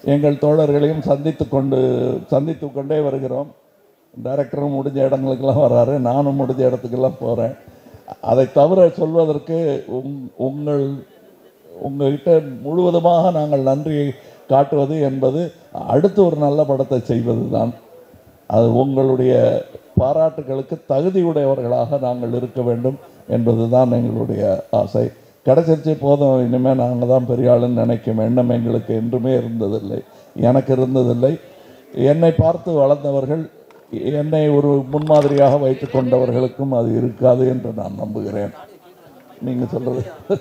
எங்கள் தோழர்களையும் சந்தித்து கொண்டு சந்தித்து கொண்டே வருகிறோம் டைரக்டரும் முடிஞ்ச இடங்களுக்கெல்லாம் வர்றாரு நானும் முடிஞ்ச இடத்துக்கெல்லாம் போகிறேன் அதை தவிர சொல்வதற்கு உங் உங்கள் உங்கள்கிட்ட முழுவதுமாக நாங்கள் நன்றியை காட்டுவது என்பது அடுத்து ஒரு நல்ல படத்தை செய்வது தான் அது உங்களுடைய பாராட்டுகளுக்கு தகுதியுடையவர்களாக நாங்கள் இருக்க வேண்டும் என்பது தான் எங்களுடைய ஆசை கிடைச்சிருச்சு போதும் இனிமேல் நாங்கள் தான் பெரிய ஆளுன்னு நினைக்கும் எண்ணம் எங்களுக்கு என்றுமே இருந்ததில்லை எனக்கு இருந்ததில்லை என்னை பார்த்து வளர்ந்தவர்கள் என்னை ஒரு முன்மாதிரியாக வைத்து கொண்டவர்களுக்கும் அது இருக்காது என்று நான் நம்புகிறேன் நீங்கள் சொல்கிறது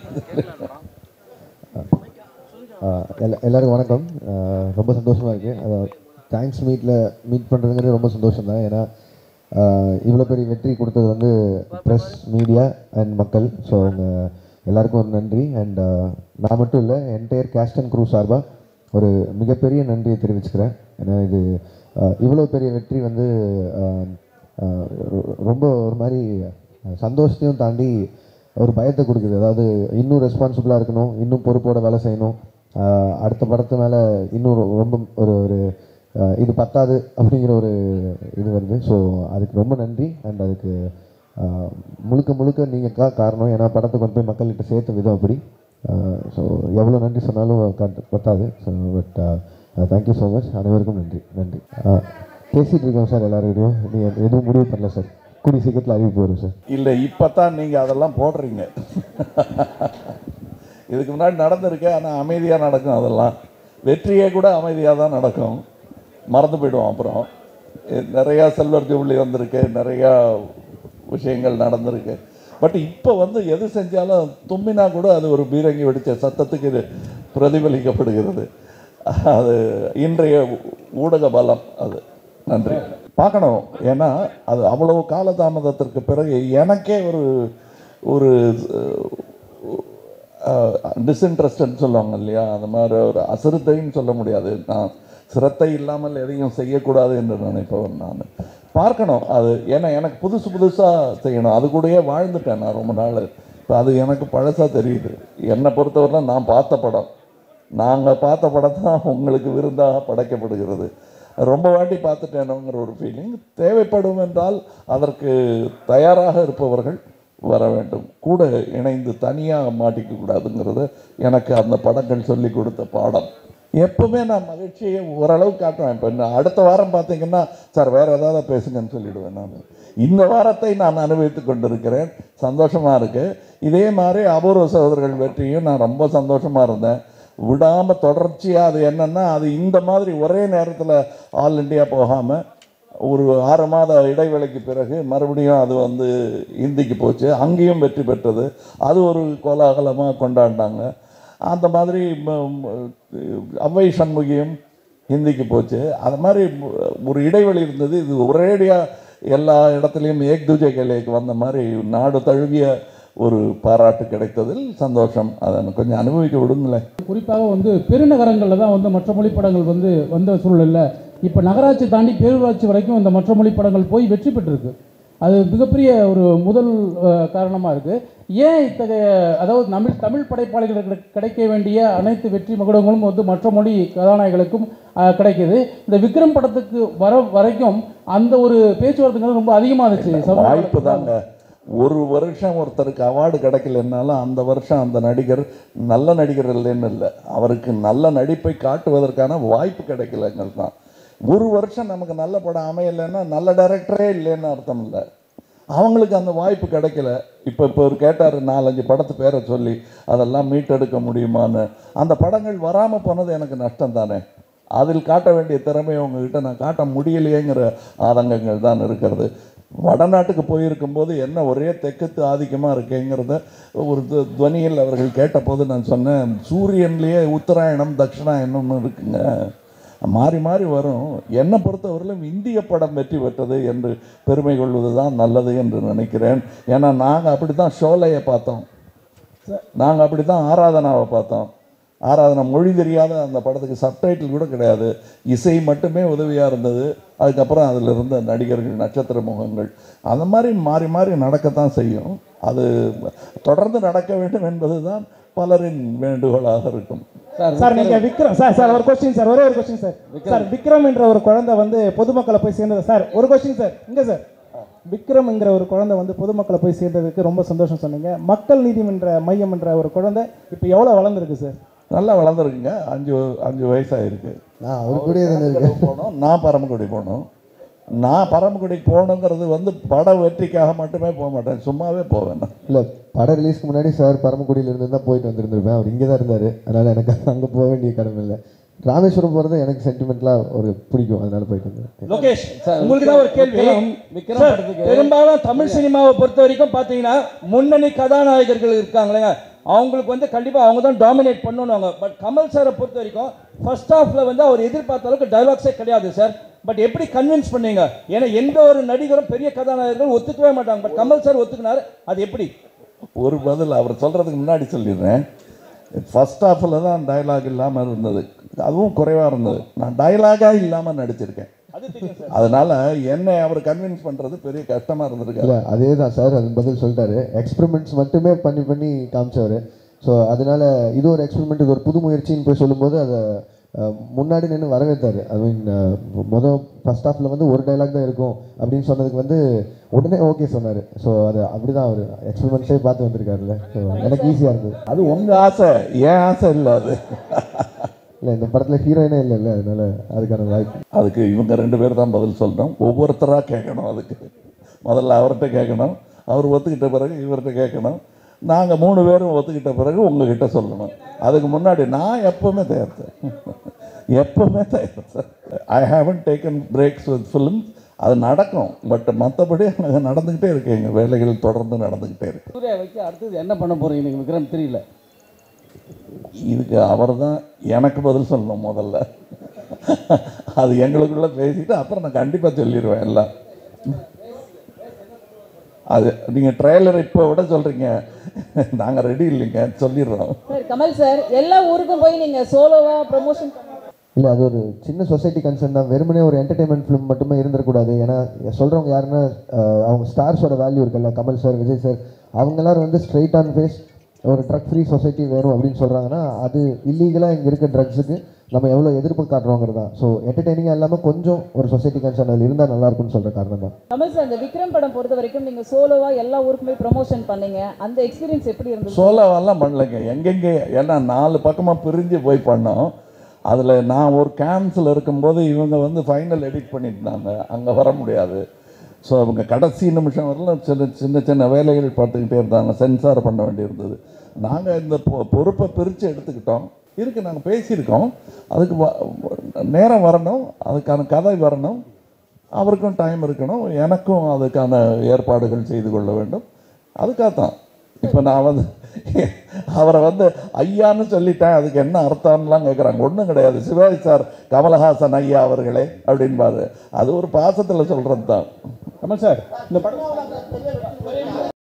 ஆஹ் எல்லா எல்லாருக்கும் வணக்கம் ஆஹ் ரொம்ப சந்தோஷமாக இருக்குது தேங்க்ஸ் மீட்டில் மீட் பண்ணுறதுங்கிறது ரொம்ப சந்தோஷம் தான் ஏன்னா இவ்வளோ பெரிய வெற்றி கொடுத்தது வந்து ப்ரெஸ் மீடியா அண்ட் மக்கள் ஸோ அவங்க எல்லாருக்கும் ஒரு நன்றி அண்ட் நான் மட்டும் இல்லை என்டையர் கேஸ்ட் அண்ட் க்ரூ சார்பாக ஒரு மிகப்பெரிய நன்றியை தெரிவிச்சுக்கிறேன் ஏன்னா இது ஆஹ் இவ்வளோ பெரிய வெற்றி வந்து ஆஹ் ஆஹ் ரொ- ரொம்ப ஒரு மாதிரி சந்தோஷத்தையும் தாண்டி ஒரு பயத்தை கொடுக்குது அதாவது இன்னும் ரெஸ்பான்சிபிளாக இருக்கணும் இன்னும் பொறுப்போட வேலை செய்யணும் ஆஹ் அடுத்த படத்து மேலே இன்னும் ரொ- ரொம்ப ஒரு ஒரு ஆஹ் இது பத்தாது அப்படிங்கிற ஒரு இது வருது ஸோ அதுக்கு ரொம்ப நன்றி அண்ட் அதுக்கு ஆஹ் முழுக்க முழுக்க நீங்கள் கா காரணம் ஏன்னா படத்தை கொண்டு போய் மக்கள்கிட்ட சேர்த்த விதம் அப்படி ஸோ எவ்வளோ நன்றி சொன்னாலும் கட்- பத்தாது so but thank you so much அனைவருக்கும் நன்றி நன்றி ஆஹ் பேசிகிட்டு இருக்கோம் சார் எல்லாருக்கிட்டையும் நீங்கள் எதுவும் முடிவு பண்ணல சார் கூடிய சீக்கிரத்தில் அறிவிப்பு வரும் சார் இல்லை இப்போ தான் நீங்கள் அதெல்லாம் போடுறீங்க இதுக்கு முன்னாடி நடந்திருக்கு ஆனால் அமைதியாக நடக்கும் அதெல்லாம் வெற்றியே கூட அமைதியாக தான் நடக்கும் மறந்து போயிடுவோம் அப்புறம் எ- நிறையா செல்வர் ஜூபிலி வந்திருக்கு நிறையா விஷயங்கள் நடந்திருக்கு பட் இப்போ வந்து எது செஞ்சாலும் தும்மினா கூட அது ஒரு பீரங்கி வெடித்த சத்தத்துக்கு இது பிரதிபலிக்கப்படுகிறது அது இன்றைய ஊடக பலம் அது நன்றி பார்க்கணும் ஏன்னா அது அவ்வளவு காலதாமதத்திற்கு பிறகு எனக்கே ஒரு ஒரு டிஸ்இன்ட்ரெஸ்ட்னு சொல்லுவாங்க இல்லையா அந்த மாதிரி ஒரு அசிரத்தைன்னு சொல்ல முடியாது நான் சிரத்தை இல்லாமல் எதையும் செய்யக்கூடாது என்று நினைப்பவன் நான் பார்க்கணும் அது ஏன்னா எனக்கு புதுசு புதுசாக செய்யணும் அது கூடயே வாழ்ந்துட்டேன் நான் ரொம்ப நாள் இப்போ அது எனக்கு பழசாக தெரியுது என்னை பொறுத்தவரை நான் பார்த்த படம் நாங்கள் பார்த்த படம் தான் உங்களுக்கு விருந்தாக படைக்கப்படுகிறது ரொம்ப வாட்டி பார்த்துட்டேனோங்கிற ஒரு ஃபீலிங் தேவைப்படும் என்றால் அதற்கு தயாராக இருப்பவர்கள் வர வேண்டும் கூட இணைந்து தனியாக மாட்டிக்க கூடாதுங்கிறது எனக்கு அந்த படங்கள் சொல்லி கொடுத்த பாடம் எப்பவுமே நான் மகிழ்ச்சியை ஓரளவு காட்டுவேன் இப்போ இன்னும் அடுத்த வாரம் பார்த்தீங்கன்னா சார் வேறு ஏதாவது பேசுங்கன்னு சொல்லிடுவேன் நான் இந்த வாரத்தை நான் அனுபவித்து கொண்டிருக்கிறேன் சந்தோஷமாக இருக்குது இதே மாதிரி அபூர்வ சகோதரர்கள் வெற்றியும் நான் ரொம்ப சந்தோஷமாக இருந்தேன் விடாமல் தொடர்ச்சியாக அது என்னென்னா அது இந்த மாதிரி ஒரே நேரத்தில் ஆல் இண்டியா போகாமல் ஒரு ஆறு மாத இடைவேளைக்கு பிறகு மறுபடியும் அது வந்து ஹிந்திக்கு போச்சு அங்கேயும் வெற்றி பெற்றது அது ஒரு கோலாகலமாக கொண்டாடினாங்க அந்த மாதிரி ம- ம- அவ்வை சண்முகியும் ஹிந்திக்கு போச்சு அது மாதிரி ஒரு இடைவெளி இருந்தது இது ஒரேடியாக எல்லா இடத்துலையும் ஏக் துஜே கேலேக்கு வந்த மாதிரி நாடு தழுவிய ஒரு பாராட்டு கிடைத்ததில் சந்தோஷம் அதை எனக்கு கொஞ்சம் அனுபவிக்க விடுங்களேன் குறிப்பாக வந்து பெருநகரங்களில் தான் வந்து மற்ற மொழி படங்கள் வந்து வந்த சூழலில் இப்போ நகராட்சி தாண்டி பேரூராட்சி வரைக்கும் இந்த மற்ற மொழி படங்கள் போய் வெற்றி பெற்றிருக்கு அது மிகப்பெரிய ஒரு முதல் காரணமாக இருக்குது ஏன் இத்தகைய அதாவது தமிழ் தமிழ் படைப்பாளிகளுக்கு கிடைக்க வேண்டிய அனைத்து வெற்றி மகுடங்களும் வந்து மற்ற மொழி கதாநாயகளுக்கும் அஹ், கிடைக்குது இந்த விக்ரம் படத்துக்கு வர வரைக்கும் அந்த ஒரு பேச்சுவார்த்தைங்கிறது ரொம்ப அதிகமாக இருந்துச்சு சமூக வாய்ப்பு தாங்க ஒரு வருஷம் ஒருத்தருக்கு அவார்டு கிடைக்கலனாலும் அந்த வருஷம் அந்த நடிகர் நல்ல நடிகர் இல்லைன்னு இல்லை அவருக்கு நல்ல நடிப்பை காட்டுவதற்கான வாய்ப்பு கிடைக்கலங்கிறது தான் ஒரு வருஷம் நமக்கு நல்ல படம் அமையலைன்னா நல்ல டைரக்டரே இல்லைன்னு அர்த்தம் இல்லை அவங்களுக்கு அந்த வாய்ப்பு கிடைக்கல இப்போ இப்போ ஒரு கேட்டார் நாலஞ்சு படத்து பேரை சொல்லி அதெல்லாம் மீட்டெடுக்க முடியுமான்னு அந்த படங்கள் வராமல் போனது எனக்கு நஷ்டம் தானே அதில் காட்ட வேண்டிய திறமையை உங்ககிட்ட நான் காட்ட முடியலையேங்கிற ஆதங்கங்கள் தான் இருக்கிறது வடநாட்டுக்கு போயிருக்கும்போது என்ன ஒரே தெற்குத்து ஆதிக்கமாக இருக்கேங்கிறத ஒரு து- துவனியில் அவர்கள் கேட்டபோது நான் சொன்னேன் சூரியன்லேயே உத்தராயணம் தட்சிணாயணம்னு இருக்குங்க மாறி மாறி வரும் என்னை பொறுத்தவரையிலும் இந்திய படம் வெற்றி பெற்றது என்று பெருமை கொள்வது தான் நல்லது என்று நினைக்கிறேன் ஏன்னா நாங்கள் அப்படி தான் ஷோலையை பார்த்தோம் நாங்கள் அப்படி தான் ஆராதனாவை பார்த்தோம் ஆராதனா மொழி தெரியாத அந்த படத்துக்கு சப்டைட்டில் கூட கிடையாது இசை மட்டுமே உதவியாக இருந்தது அதுக்கப்புறம் அதில் இருந்த நடிகர்கள் நட்சத்திர முகங்கள் அந்த மாதிரி மாறி மாறி நடக்கத்தான் செய்யும் அது தொடர்ந்து நடக்க வேண்டும் என்பது தான் பலரின் வேண்டுகோளாக இருக்கும் சார் நீங்க விக்ரம் சார் சார் ஒரு கொஸ்டின் சார் ஒரே ஒரு கொஸ்டின் சார் சார் விக்ரம் என்ற ஒரு குழந்தை வந்து பொதுமக்களை போய் சேர்ந்தது சார் ஒரு கொஸ்டின் சார் இங்க சார் விக்ரம் என்கிற ஒரு குழந்தை வந்து பொதுமக்களை போய் சேர்ந்ததுக்கு ரொம்ப சந்தோஷம் சொன்னீங்க மக்கள் நீதிமன்ற மையம் என்ற ஒரு குழந்தை இப்போ எவ்வளோ வளர்ந்துருக்கு சார் நல்லா வளர்ந்துருக்குங்க அஞ்சு அஞ்சு வயசாயிருக்கு நான் அவர் கூட தானே இருக்கேன் போனோம் நான் பரமக்குடி போனோம் நான் பரமக்குடிக்கு போகணுங்கிறது வந்து பட வெற்றிக்காக மட்டுமே போக மாட்டேன் சும்மாவே போவேன் நான். இல்லை படம் ரிலீஸ்க்கு முன்னாடி சார் பரமக்குடியில இருந்து தான் போயிட்டு வந்திருந்திருப்பேன் அவர் இங்கே தான் இருந்தார் அதனால் எனக்கு அங்கே போக வேண்டிய கடமை இல்லை ராமேஸ்வரம் போகிறது எனக்கு சென்டிமெண்ட்லாம் ஒரு பிடிக்கும் அதனால போயிட்டு வந்தேன் லோகேஷ் உங்களுக்கு தான் ஒரு கேள்வி விக்ரம் சார், படத்துக்கு- பெரும்பாலும் தமிழ் சினிமாவை பொறுத்த வரைக்கும் பார்த்தீங்கன்னா முன்னணி கதாநாயகர்கள் இருக்காங்களேங்க அவங்களுக்கு வந்து கண்டிப்பாக அவங்க தான் டாமினேட் பண்ணணுவாங்க பட் கமல் சாரை பொறுத்த வரைக்கும் ஃபர்ஸ்ட் ஹாஃப்ல வந்து அவர் எதிர்பார்த்த அளவுக்கு டைலாக்ஸே கிடையாது சார் பட் எப்படி கன்வின்ஸ் பண்ணீங்க ஏன்னா எந்த ஒரு நடிகரும் பெரிய கதாநாயகர்கள் ஒத்துக்கவே மாட்டாங்க பட் கமல் சார் ஒத்துக்கினார் அது எப்படி ஒரு பதில் அவர் சொல்கிறதுக்கு முன்னாடி சொல்லிடுறேன் ஃபர்ஸ்ட் ஹாஃபில் தான் டயலாக் இல்லாமல் இருந்தது அதுவும் குறைவாக இருந்தது நான் டயலாகாக இல்லாமல் நடிச்சிருக்கேன் அது தெரியும் சார் அதனால என்னை அவர் கன்வின்ஸ் பண்ணுறது பெரிய கஷ்டமாக இருந்திருக்கு இல்லை அதே தான் சார் அது பதில் சொல்லிட்டாரு எக்ஸ்பெரிமெண்ட்ஸ் மட்டுமே பண்ணி பண்ணி காமிச்சவர் ஸோ அதனால இது ஒரு எக்ஸ்பெரிமெண்ட் இது ஒரு புது முயற்சின்னு போய் சொல்லும்போது அதை அஹ், முன்னாடி நின்று வரவேற்றாரு ஐ மீன் மொதல் ஃபர்ஸ்ட் ஹாஃபில் வந்து ஒரு டைலாக் தான் இருக்கும் அப்படின்னு சொன்னதுக்கு வந்து உடனே ஓகே சொன்னார் ஸோ அது அப்படி தான் அவர் எக்ஸ்பெரிமெண்ட்ஸே பார்த்து வந்திருக்காருல்ல ஸோ எனக்கு ஈஸியாக இருந்தது அது உங்கள் ஆசை என் ஆசை இல்லை அது இல்லை இந்த படத்தில் ஹீரோயினே இல்லைல்ல அதனால அதுக்கான வாய்ப்பு அதுக்கு இவங்க ரெண்டு பேர் தான் பதில் சொல்லணும் ஒவ்வொருத்தராக கேட்கணும் அதுக்கு முதல்ல அவர்கிட்ட கேட்கணும் அவர் ஒத்துக்கிட்ட பிறகு இவர்கிட்ட கேட்கணும் நாங்கள் மூணு பேரும் ஒத்துக்கிட்ட பிறகு உங்ககிட்ட சொல்லணும் அதுக்கு முன்னாடி நான் எப்போவுமே தயார் சார் எப்போவுமே தயார் sir I haven't taken breaks with film அது நடக்கும் பட் மற்றபடி எனக்கு நடந்துக்கிட்டே இருக்கு எங்கள் வேலைகள் தொடர்ந்து நடந்துக்கிட்டே இருக்கு சூர்யா வைக்க அடுத்தது என்ன பண்ண போறீங்க நீங்க விக்ரம் தெரியல இதுக்கு அவர் தான் எனக்கு பதில் சொல்லணும் முதல்ல அது எங்களுக்குள்ள பேசிட்டு அப்புறம் நான் கண்டிப்பாக சொல்லிடுவேன் எல்லாம் அது நீங்கள் ட்ரெய்லர் இப்போ விட சொல்கிறீங்க நாங்கள் ரெடி இல்லைங்க சொல்லிடுறோம் சார் கமல் சார் எல்லா ஊருக்கும் போய் நீங்க சோலோவா ப்ரமோஷன் இல்லை அது ஒரு சின்ன சொசைட்டி கன்சர்ன் தான் வெறுமனே ஒரு என்டர்டைன்மெண்ட் ஃபிலிம் மட்டுமே இருந்துடக்கூடாது ஏன்னா சொல்கிறவங்க யாருன்னா அஹ், அவங்க ஸ்டார்ஸோட வேல்யூ இருக்குல்ல கமல் சார் விஜய் சார் அவங்க எல்லாரும் வந்து ஸ்ட்ரைட் ஆன் ஃபேஸ் ஒரு ட்ரக் ஃப்ரீ சொசைட்டி வேணும் அப்படின்னு சொல்கிறாங்கன்னா அது இல்லீகலாக இங்கே இருக்க ட்ரக்ஸுக்கு நம்ம எவ்வளோ எதிர்ப்பு காட்டுறோங்கிறது தான் ஸோ என்டர்டைனிங்காக இல்லாமல் கொஞ்சம் ஒரு சொசைட்டி கன்சர்ன் அதில் இருந்தால் நல்லா இருக்கும்னு சொல்கிற காரணம் தான் கமல் சார் இந்த விக்ரம் படம் பொறுத்த வரைக்கும் நீங்க சோலோவா எல்லா ஊருக்கும் போய் ப்ரமோஷன் பண்ணீங்க அந்த எக்ஸ்பீரியன்ஸ் எப்படி இருந்தது சோலோவெல்லாம் பண்ணலைங்க எங்கெங்கே ஏன்னா நாலு பக்கமாக பிரிஞ்சு போய் பண்ணோம் அதில் நான் ஒரு கேம்ப்ஸில் இருக்கும்போது இவங்க வந்து ஃபைனல் எடிட் பண்ணியிருந்தாங்க அங்கே வர முடியாது ஸோ அவங்க கடைசி நிமிஷம் வரலாம் சின்ன சின்ன சின்ன வேலைகள் பார்த்துக்கிட்டே இருந்தாங்க சென்சார் பண்ண வேண்டியிருந்தது நாங்கள் இந்த பொ- பொறுப்பை பிரித்து எடுத்துக்கிட்டோம் இருக்கு நாங்கள் பேசியிருக்கோம் அதுக்கு வ- நேரம் வரணும் அதுக்கான கதை வரணும் அவருக்கும் டைம் இருக்கணும் எனக்கும் அதுக்கான ஏற்பாடுகள் செய்து கொள்ள வேண்டும் அதுக்காகத்தான் இப்போ நான் வந்து அவரை வந்து ஐயான்னு சொல்லிட்டேன் அதுக்கு என்ன அர்த்தம்லாம் கேட்குறாங்க ஒன்றும் கிடையாது சிவாஜி சார் கமலஹாசன் ஐயா அவர்களே அப்படின்பாரு அது ஒரு பாசத்தில் சொல்கிறது தான் கமல் சார் இந்த படம்